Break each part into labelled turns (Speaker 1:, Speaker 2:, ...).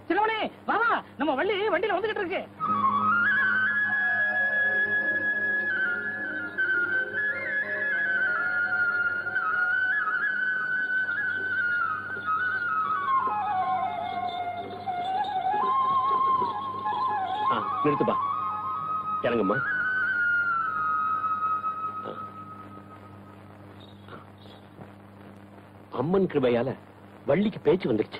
Speaker 1: சின்னமணி வா வா நம்ம வள்ளி வண்டியில வந்துகிட்டு இருக்கு
Speaker 2: ஆ, நிறுத்துப்பா இறங்கும்மா ஆ. அம்மன் கிருபையால வள்ளிக்கு பேச்சு வந்துருச்சு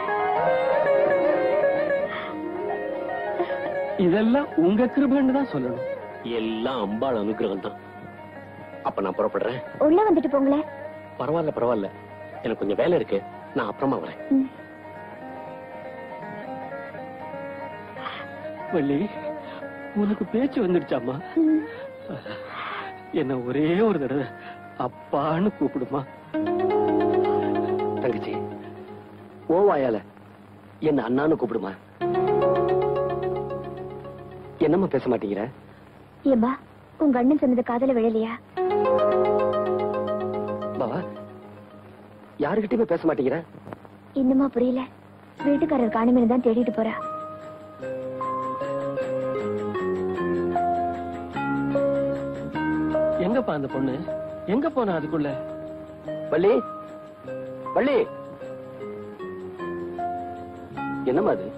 Speaker 3: இதெல்லாம் உங்க கிருபன்னு தான் சொல்லணும்
Speaker 2: எல்லாம் அம்பாள் அனுகிரகம் தான் அப்ப நான் புறப்படுறேன்
Speaker 4: உள்ள வந்துட்டு போங்களேன்
Speaker 2: பரவாயில்ல பரவாயில்ல எனக்கு கொஞ்சம் வேலை இருக்கு நான் அப்புறமா வரேன்
Speaker 4: ம்.
Speaker 3: வள்ளி உனக்கு பேச்சு வந்துடுச்சாம்மா
Speaker 4: ம்.
Speaker 3: என்ன ஒரே ஒரு தடவை அப்பான்னு கூப்பிடுமா
Speaker 2: தங்கச்சி ஓ வாயால என்ன அண்ணான்னு கூப்பிடுமா என்னம்மா பேச மாட்டேங்கிற
Speaker 4: ஏம்பா உங்க அண்ணன் சொன்னது காதல விழலையா
Speaker 2: பாவா யாருகிட்டயுமே பேச மாட்டேங்கிற
Speaker 4: இன்னுமா புரியல வீட்டுக்காரர் காணுமே தான் தேடிட்டு போறா
Speaker 3: எங்கப்பா அந்த பொண்ணு எங்க போனா அதுக்குள்ள
Speaker 2: வள்ளி வள்ளி என்னம்மா அது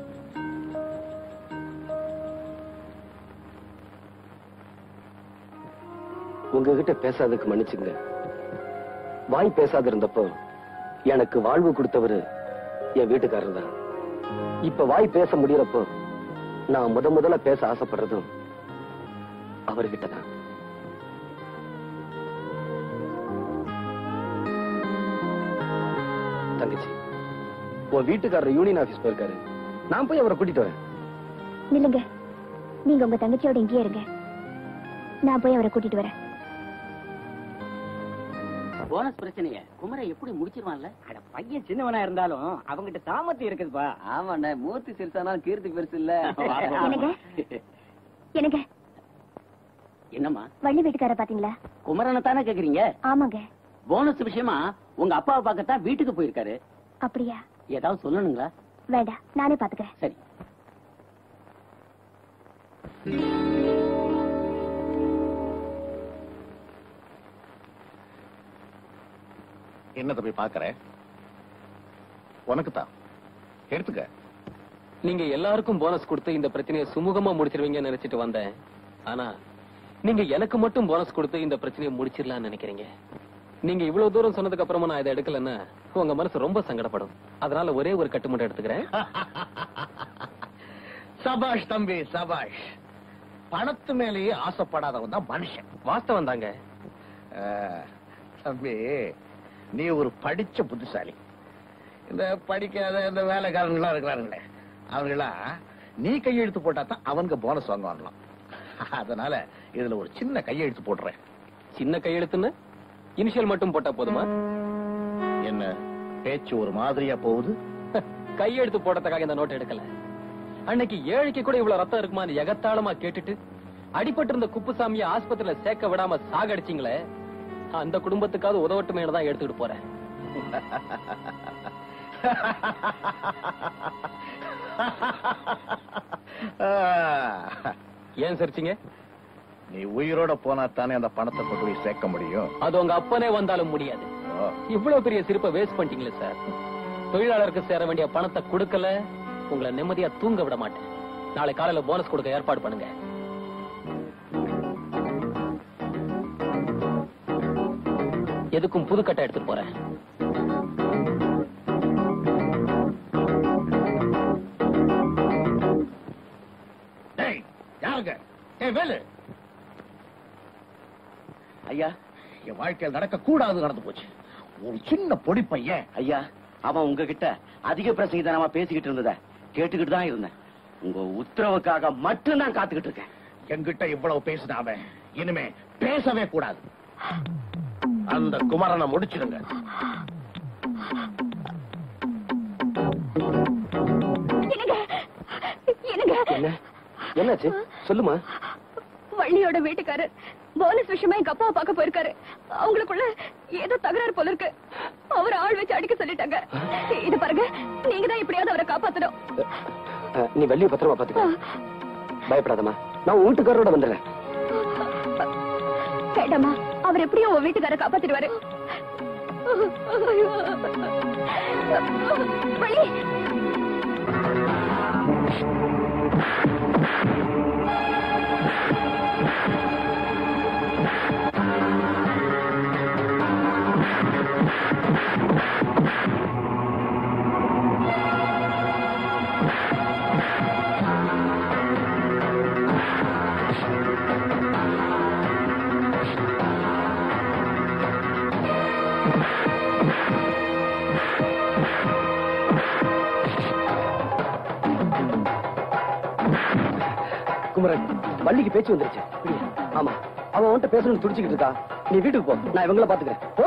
Speaker 2: உங்ககிட்ட பேசாததுக்கு மன்னிச்சுங்க வாய் பேசாத இருந்தப்போ எனக்கு வாழ்வு கொடுத்தவரு என் வீட்டுக்காரர் தான் இப்ப வாய் பேச முடியறப்போ நான் முத முதல்ல பேச ஆசைப்படுறதும் அவர்கிட்ட தான் தங்கச்சி உன் வீட்டுக்காரர் யூனியன் ஆபீஸ் போயிருக்காரு நான் போய் அவரை கூட்டிட்டு வரேன்
Speaker 4: நில்லுங்க நீங்க உங்க தங்கச்சியோட இங்கேயே இருங்க நான் போய் அவரை கூட்டிட்டு வரேன்
Speaker 1: போனஸ் பிரச்சனைய குமரை எப்படி முடிச்சிருவான்ல அட பையன் சின்னவனா இருந்தாலும் அவங்கிட்ட சாமர்த்தியம் இருக்குதுப்பா
Speaker 5: ஆமாண்ணே மூர்த்தி சிறுசானாலும் கீர்த்தி பெருசு இல்ல
Speaker 4: எனக்கு எனக்கு
Speaker 1: என்னம்மா
Speaker 4: வள்ளி வீட்டுக்கார பாத்தீங்களா
Speaker 1: குமரனை தானே கேக்குறீங்க
Speaker 4: ஆமாங்க
Speaker 1: போனஸ் விஷயமா உங்க அப்பாவை பார்க்கத்தான் வீட்டுக்கு போயிருக்காரு
Speaker 4: அப்படியா
Speaker 1: ஏதாவது சொல்லணுங்களா
Speaker 4: வேண்டாம் நானே பாத்துக்கிறேன்
Speaker 1: சரி
Speaker 6: என்ன தம்பி பாக்குற உனக்கு தான் எடுத்துக்க
Speaker 3: நீங்க எல்லாருக்கும் போனஸ் கொடுத்து இந்த பிரச்சனையை சுமூகமா முடிச்சிருவீங்கன்னு நினைச்சிட்டு வந்தேன் ஆனா நீங்க எனக்கு மட்டும் போனஸ் கொடுத்து இந்த பிரச்சனையை முடிச்சிடலாம்னு நினைக்கிறீங்க நீங்க இவ்வளவு தூரம் சொன்னதுக்கு அப்புறமா நான் இதை எடுக்கலன்னா உங்க மனசு ரொம்ப சங்கடப்படும் அதனால ஒரே ஒரு கட்டு மட்டும் எடுத்துக்கிறேன்
Speaker 6: சபாஷ் தம்பி சபாஷ் பணத்து மேலேயே ஆசைப்படாதவன் தான் மனுஷன்
Speaker 3: வாஸ்தவம் தாங்க
Speaker 6: அஹ், தம்பி நீ ஒரு படிச்ச புத்திசாலி இந்த படிக்காத இந்த வேலைக்காரங்களா இருக்கிறாருங்களே அவங்களா நீ கையெழுத்து போட்டா தான் அவங்க போனஸ் வாங்குவாங்களாம் அதனால இதுல ஒரு சின்ன கையெழுத்து போடுறேன்
Speaker 3: சின்ன கையெழுத்துன்னு இனிஷியல் மட்டும் போட்டா போதுமா
Speaker 6: என்ன பேச்சு ஒரு மாதிரியா போகுது
Speaker 3: கையெழுத்து போடுறதுக்காக இந்த நோட் எடுக்கல அன்னைக்கு ஏழைக்கு கூட இவ்வளவு ரத்தம் இருக்குமான்னு எகத்தாளமா கேட்டுட்டு அடிபட்டு இருந்த குப்புசாமிய ஆஸ்பத்திரியில சேர்க்க விடாம சாகடிச்சிங்களே அந்த குடும்பத்துக்காவது உதவட்டுமே தான் எடுத்துக்கிட்டு போறேன்
Speaker 6: ஆஹ்,
Speaker 3: ஏன் சிரிச்சீங்க
Speaker 6: நீ உயிரோட போனா தானே அந்த பணத்தை கொண்டு போய் சேர்க்க முடியும்
Speaker 3: அது உங்க அப்பனே வந்தாலும் முடியாது
Speaker 6: ஓ,
Speaker 3: இவ்வளவு பெரிய சிரிப்பை வேஸ்ட் பண்ணிட்டீங்களே சார் தொழிலாளருக்கு சேர வேண்டிய பணத்தை கொடுக்கல உங்களை நிம்மதியா தூங்க விட மாட்டேன் நாளை காலையில போனஸ் கொடுக்க ஏற்பாடு பண்ணுங்க எதுக்கும் புதுக்கட்டை எடுத்துட்டு போறேன்
Speaker 6: டேய் யாருங்க ஏய் வேலு
Speaker 5: ஐயா
Speaker 6: என் வாழ்க்கையில் நடக்க கூடாது நடந்து போச்சு ஒரு சின்ன பொடி பையன்
Speaker 5: ஐயா அவன் உங்ககிட்ட அதிக பிரசங்கிதனமா பேசிக்கிட்டு இருந்தத கேட்டுக்கிட்டு தான் இருந்தேன் உங்க உத்தரவுக்காக மட்டும் தான் காத்துக்கிட்டு இருக்கேன்
Speaker 6: என்கிட்ட இவ்வளவு பேசின அவன் இனிமே பேசவே கூடாது அந்த குமரனை முடிச்சிடுங்க
Speaker 4: என்னங்க என்னங்க
Speaker 2: என்ன என்னாச்சு சொல்லுமா
Speaker 4: வள்ளியோட வீட்டுக்காரர் போனஸ் விஷயமா எங்க அப்பாவை பார்க்க போயிருக்காரு அவங்களுக்குள்ள ஏதோ தகராறு போல இருக்கு
Speaker 7: அவர் ஆள் வச்சு அடிக்க சொல்லிட்டாங்க இது பாருங்க நீங்க தான் எப்படியாவது அவரை காப்பாத்தணும்
Speaker 2: அஹ், நீ வெளிய பத்திரமா பாத்துக்க பயப்படாதம்மா நான் உன் வீட்டுக்காரரோட வந்துடுறேன்
Speaker 7: வேண்டாமா அவர் எப்படியும் உன் வீட்டுக்கார காப்பாத்திடுவாரு வழி
Speaker 2: குமரன் வள்ளிக்கு பேச்சு வந்துருச்சு ஆமா அவன் உன்கிட்ட பேசணும்னு துடிச்சுக்கிட்டு இருக்கா நீ வீட்டுக்கு போ நான் இவங்கள பாத்துக்கிறேன் போ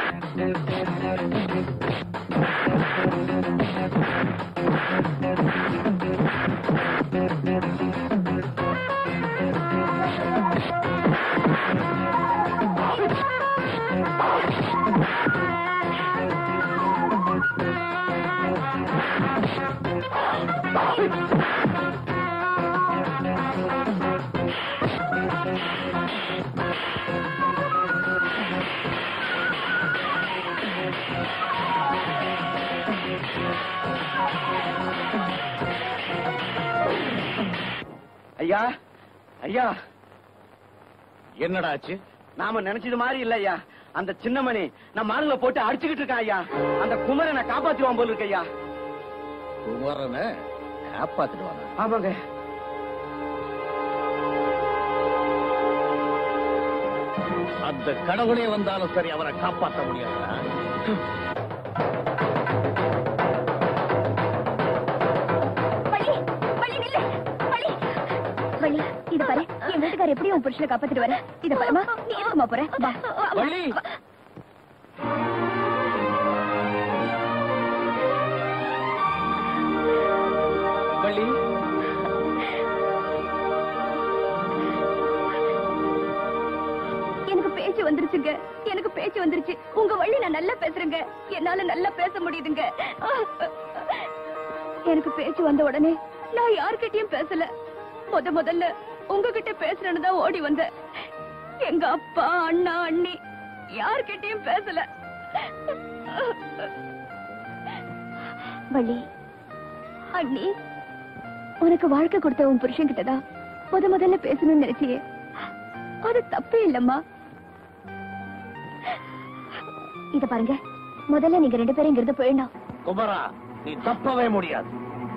Speaker 5: ஐயா ஐயா
Speaker 6: என்னடா ஆச்சு
Speaker 5: நாம நினைச்சது மாதிரி இல்ல ஐயா அந்த சின்னமணி நம்ம ஆளுங்களை போட்டு அடிச்சுக்கிட்டு இருக்கான் ஐயா அந்த குமரனை காப்பாத்துவான் போல இருக்கு ஐயா
Speaker 6: குமரனை காப்பாத்திடுவாங்க
Speaker 5: ஆமாங்க
Speaker 6: அந்த கடவுளே வந்தாலும் சரி அவரை காப்பாற்ற முடியாதா
Speaker 7: வழி வழி நில்லு வழி
Speaker 4: வள்ளி இத பாரு என் வீட்டுக்காரர் எப்படியும் உன் புருஷனை காப்பாத்திட்டு வர இத பாருமா நீ எதுக்குமா போற வா
Speaker 3: வள்ளி வள்ளி
Speaker 7: எனக்கு பேச்சு வந்துருச்சுங்க எனக்கு பேச்சு வந்துருச்சு உங்க வழி நான் நல்லா பேசுறேங்க என்னால நல்லா பேச முடியுதுங்க எனக்கு பேச்சு வந்த உடனே நான் யார்கிட்டயும் பேசல முத முதல்ல உங்ககிட்ட பேசுறேன்னு தான் ஓடி வந்தேன் எங்க அப்பா அண்ணா அண்ணி யார்கிட்டயும் பேசல
Speaker 4: வள்ளி
Speaker 7: அண்ணி
Speaker 4: உனக்கு வாழ்க்கை கொடுத்த உன் புருஷன் கிட்டதான் முத முதல்ல பேசணும்னு நினைச்சியே
Speaker 7: அது தப்பே இல்லம்மா
Speaker 4: இத பாருங்க முதல்ல நீங்க ரெண்டு பேரும் இங்கிருந்து போயிடணும்
Speaker 6: குமரா நீ தப்பவே முடியாது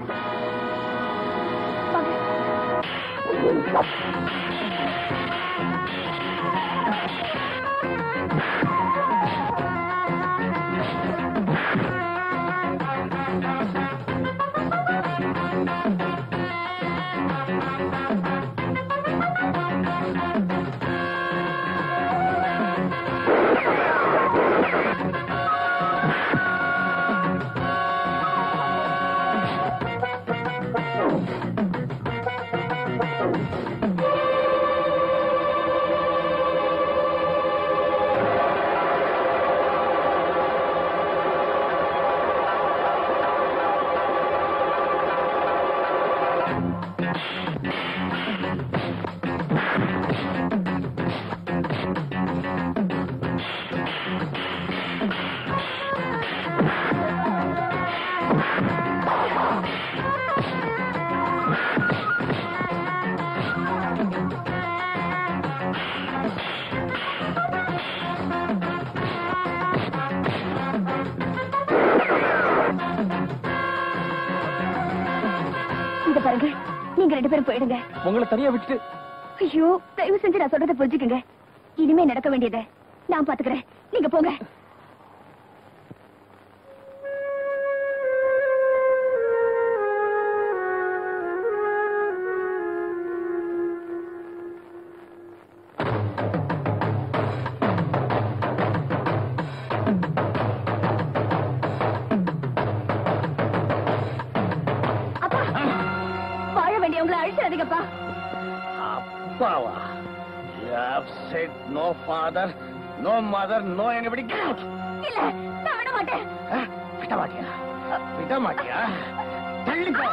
Speaker 4: இத பாருங்க நீங்க ரெண்டு பேரும் போயிடுங்க
Speaker 3: உங்களை தனியா விட்டுட்டு
Speaker 4: ஐயோ தயவு செஞ்சு நான் சொல்றதை புரிஞ்சுக்கங்க இனிமே நடக்க வேண்டியதை நான் பாத்துக்கிறேன் நீங்க போங்க
Speaker 7: அப்பா வாழ வேண்டியவங்களை அழிச்சிடாதீங்கப்பா
Speaker 6: அப்பாவா You have said no father, no mother, no anybody. Get out!
Speaker 7: இல்ல நான் விட மாட்டேன்
Speaker 6: ஆ, விட மாட்டியா விட மாட்டியா தள்ளி போ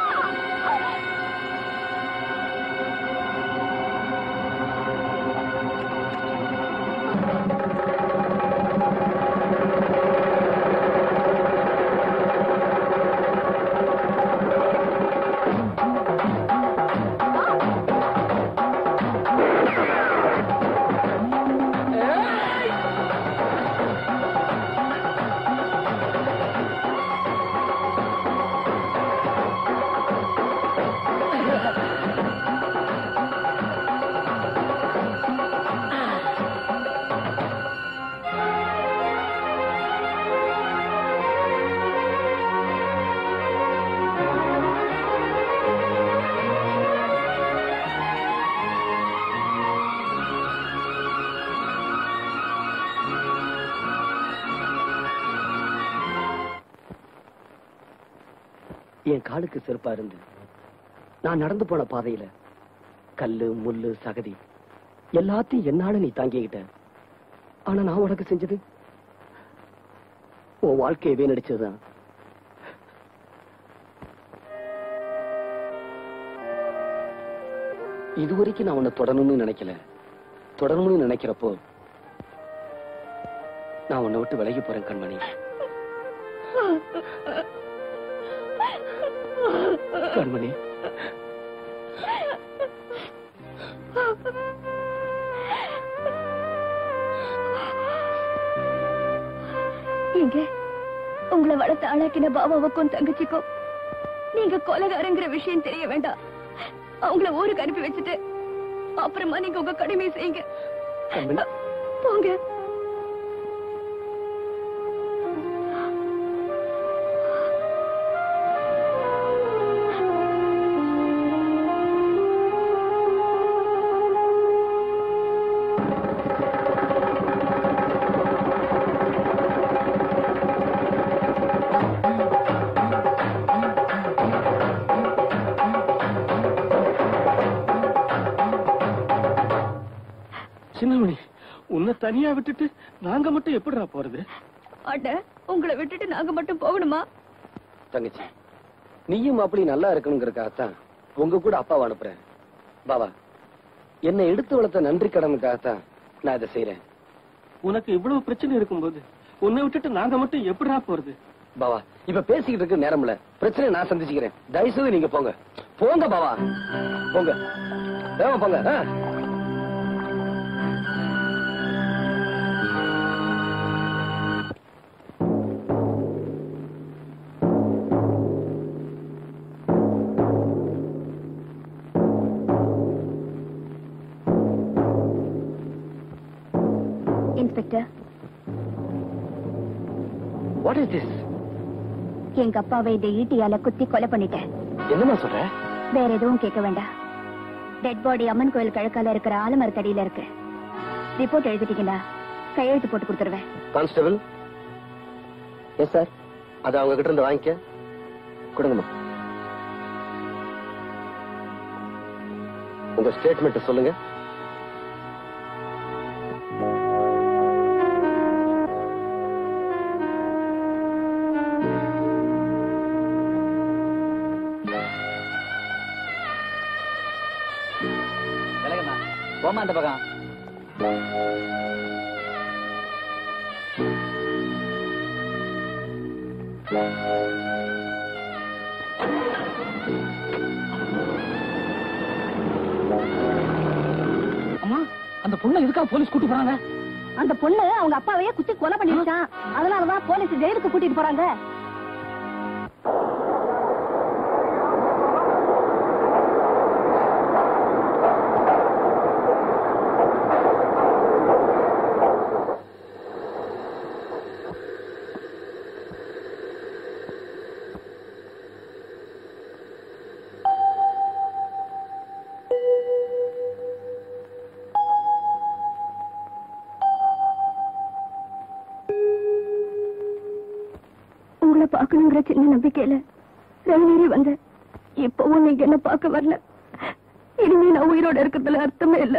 Speaker 2: என் காலுக்கு செருப்பா இருந்து நான் நடந்து போன பாதையில கல்லு முள்ளு சகதி எல்லாத்தையும் என்னால நீ தாங்கிக்கிட்ட ஆனா நான் உனக்கு செஞ்சது உன் வாழ்க்கையை வீணடிச்சதுதான் இதுவரைக்கும் நான் உன்னை தொடரணும்னு நினைக்கல தொடரணும்னு நினைக்கிறப்போ நான் உன்னை விட்டு விலகி போறேன் கண்மணி கண்மணி
Speaker 7: நீங்க உங்களை வளர்த்து ஆளாக்கின பாபாவுக்கும் தங்கச்சிக்கும் நீங்க கொலைகாரங்கிற விஷயம் தெரிய வேண்டாம் அவங்கள ஊருக்கு அனுப்பி வச்சுட்டு அப்புறமா நீங்க உங்க கடமையை செய்யுங்க
Speaker 2: கண்மணி
Speaker 7: போங்க
Speaker 3: சின்னமணி உன்னை தனியா விட்டுட்டு நாங்க மட்டும் எப்படிடா போறது
Speaker 7: அட உங்களை விட்டுட்டு நாங்க மட்டும் போகணுமா
Speaker 2: தங்கச்சி நீயும் அப்படி நல்லா இருக்கணுங்கிறதுக்காகத்தான் உங்க கூட அப்பாவை அனுப்புறேன் பாபா என்னை எடுத்து வளர்த்த நன்றி கடனுக்காகத்தான் நான் இதை செய்யறேன்
Speaker 3: உனக்கு இவ்வளவு பிரச்சனை இருக்கும்போது உன்னை விட்டுட்டு நாங்க மட்டும் எப்படிடா போறது
Speaker 2: பாபா இப்ப பேசிக்கிட்டு இருக்க நேரம் இல்ல பிரச்சனை நான் சந்திச்சுக்கிறேன் தயவுசெய்து நீங்க போங்க போங்க பாபா போங்க வேகமா போங்க ஆ?
Speaker 4: இன்ஸ்பெக்டர்
Speaker 2: வாட் இஸ் திஸ்
Speaker 4: எங்க அப்பாவை இந்த ஈட்டியால குத்தி கொலை பண்ணிட்டேன்
Speaker 2: என்னமா சொல்ற
Speaker 4: வேற எதுவும் கேட்க வேண்டாம் டெட் பாடி அம்மன் கோயில் கழக்கால இருக்கிற ஆலமரத்தடியில இருக்கு ரிப்போர்ட் எழுதிட்டீங்களா கையெழுத்து போட்டு கொடுத்துருவேன்
Speaker 2: கான்ஸ்டபிள் எஸ் சார் அதை அவங்க கிட்ட இருந்து வாங்கிக்க கொடுங்கம்மா உங்க ஸ்டேட்மெண்ட் சொல்லுங்க
Speaker 1: விலகம்மா போமா அந்த பக்கம்
Speaker 3: அம்மா அந்த பொண்ணை எதுக்கா போலீஸ் கூட்டு போறாங்க
Speaker 7: அந்த பொண்ணு அவங்க அப்பாவையே குத்தி கொலை பண்ணிருச்சான் அதனாலதான் போலீஸ் ஜெயிலுக்கு கூட்டிட்டு போறாங்க உங்களை பார்க்கணுங்கிற சின்ன நம்பிக்கையில ரவிநேரி வந்தேன் இப்பவும் நீங்க என்ன பார்க்க வரல இனிமே நான் உயிரோட இருக்கிறதுல அர்த்தமே இல்ல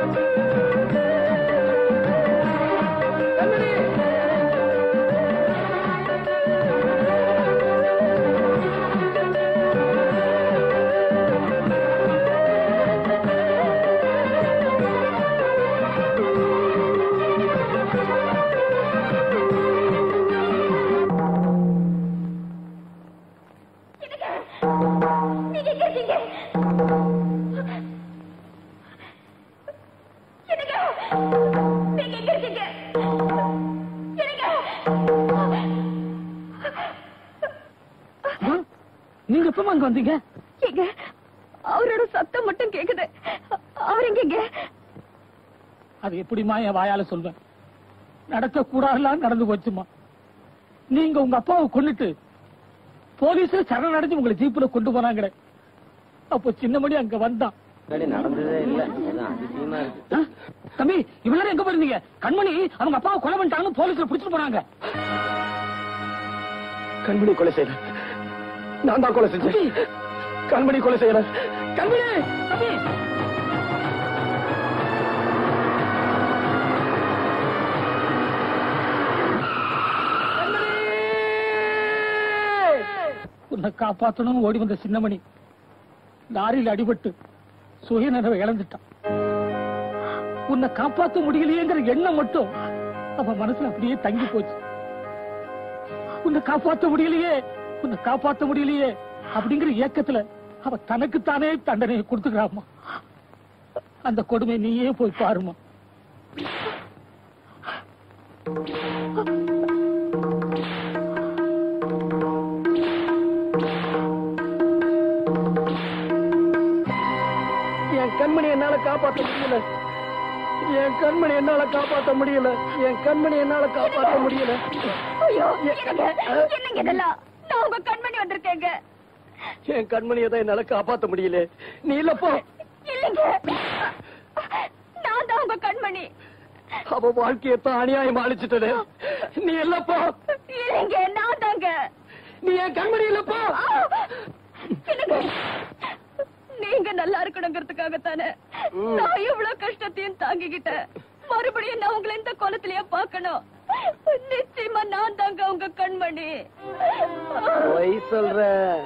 Speaker 7: நீங்க எங்க இருக்கீங்க என்னங்க நீங்க எங்க இருக்கீங்க என்னங்க
Speaker 1: நீங்க எப்பமா அங்க வந்தீங்க
Speaker 7: எங்க அவரோட சத்தம் மட்டும் கேக்குது அவர் எங்க
Speaker 8: அது எப்படிம்மா என் வாயால சொல்வேன் நடக்க கூடாதெல்லாம் நடந்து போச்சுமா நீங்க உங்க அப்பாவை கொன்னுட்டு போலீஸ் சரணடைஞ்சு உங்களை ஜீப்ல கொண்டு போனாங்களே அப்போ சின்னமணி அங்க வந்தான்
Speaker 5: நடந்ததே இல்ல அதான் அதிசயமா இருக்கு
Speaker 8: ஆ? தம்பி இவ்வளவு எங்க போயிருந்தீங்க கண்மணி அவங்க அப்பாவை கொலை பண்ணிட்டாங்கன்னு போலீஸ்ல பிடிச்சிட்டு போனாங்க
Speaker 2: கண்மணி கொலை செய்யல நான் தான் கொலை செஞ்சேன் கண்மணி கொலை செய்யல
Speaker 8: கண்மணி தம்பி உன்னை காப்பாத்தணும் ஓடி வந்த சின்னமணி லாரியில் அடிபட்டு சுயநினைவை இழந்துட்டான் உன்னை காப்பாத்த முடியலையேங்கிற எண்ணம் மட்டும் அவன் மனசுல அப்படியே தங்கி போச்சு உன்னை காப்பாத்த முடியலையே உன்னை காப்பாத்த முடியலையே அப்படிங்கிற ஏக்கத்துல அவ தனக்குத்தானே தண்டனையை கொடுத்துக்கிறாமா அந்த கொடுமை நீயே போய் பாருமா
Speaker 2: என் கண்மணி என்னால காப்பாத்த முடியல என் கண்மணி என்னால காப்பாத்த முடியல என் கண்மணி என்னால காப்பாத்த முடியல
Speaker 7: ஐயோ என்னங்க என்னங்க இதெல்லாம் நான் உங்க கண்மணி வந்திருக்கேங்க
Speaker 2: என் கண்மணியை தான் என்னால காப்பாத்த முடியல நீ இல்லப்போ
Speaker 7: இல்லைங்க நான் தான் உங்க கண்மணி
Speaker 2: அவ வாழ்க்கையத்தான் அநியாயம் அழிச்சிட்டே நீ இல்லப்போ
Speaker 7: இல்லைங்க நான் தாங்க
Speaker 2: நீ என் கண்மணி இல்லப்போ
Speaker 7: என்னங்க நீங்க நல்லா இருக்கணுங்கிறதுக்காகத்தானே நான் இவ்வளவு கஷ்டத்தையும் தாங்கிக்கிட்டேன் மறுபடியும் நான் உங்களை இந்த கோலத்திலேயே பார்க்கணும் நிச்சயமா நான் தாங்க உங்க கண்மணி
Speaker 2: பொய் சொல்ற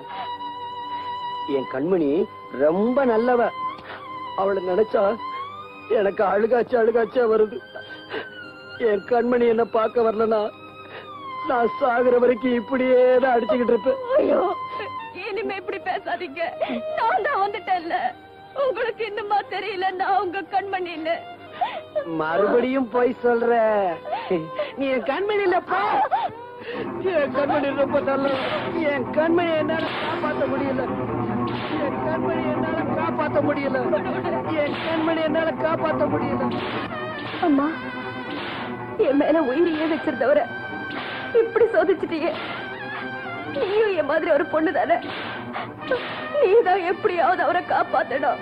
Speaker 2: என் கண்மணி ரொம்ப நல்லவ அவளை நினைச்சா எனக்கு அழுகாச்சு அழுகாச்சா வருது என் கண்மணி என்ன பார்க்க வரலனா நான் சாகுற வரைக்கும் இப்படியே தான் அடிச்சுக்கிட்டு இருப்பேன்
Speaker 7: ஐயோ இனிமே இப்படி பேசாதீங்க நான் தான் வந்துட்டேன்ல உங்களுக்கு இன்னுமா தெரியல நான் உங்க கண்மணின்னு
Speaker 2: மறுபடியும் பொய் சொல்ற நீ என் கண்மணி இல்லப்பா என் கண்மணி ரொம்ப நல்ல என் கண்மணி என்னால காப்பாத்த முடியல என் கண்மணி என்னால காப்பாத்த முடியல என் கண்மணி என்னால காப்பாத்த முடியல
Speaker 7: அம்மா என் மேல உயிரையே வச்சிருந்தவர இப்படி சோதிச்சிட்டீங்க நீயும் என் மாதிரி ஒரு பொண்ணு தானே நீதான் எப்படியாவது அவரை காப்பாத்தணும்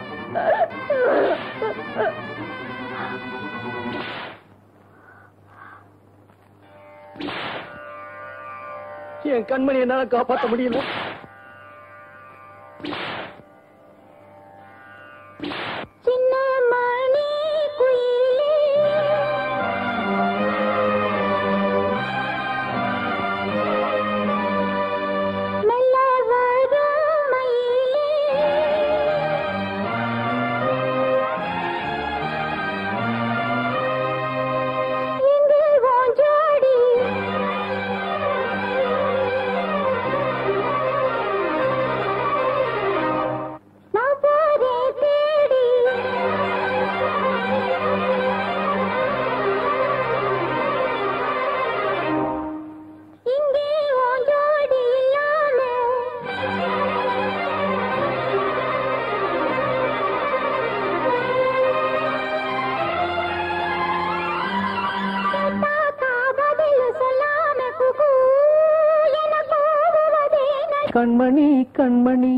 Speaker 2: என் கண்மணி என்னால காப்பாத்த முடியல
Speaker 7: சின்ன மணி குயிலே மெல்ல வரும் மயிலே இங்கு உன் ஜோடி நான் போறேன் தேடி இங்கே உன் ஜோடி இல்லாம கேட்டாக்கா பதில் சொல்லாம குகு என போகுவதே
Speaker 2: கண்மணி கண்மணி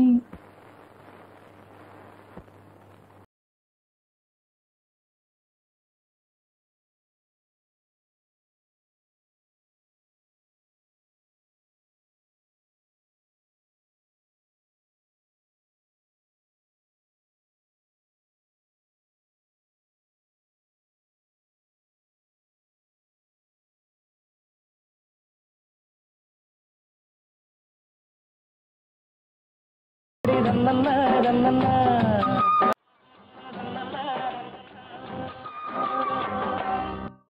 Speaker 8: நன்னன்னா, நன்னன்னா.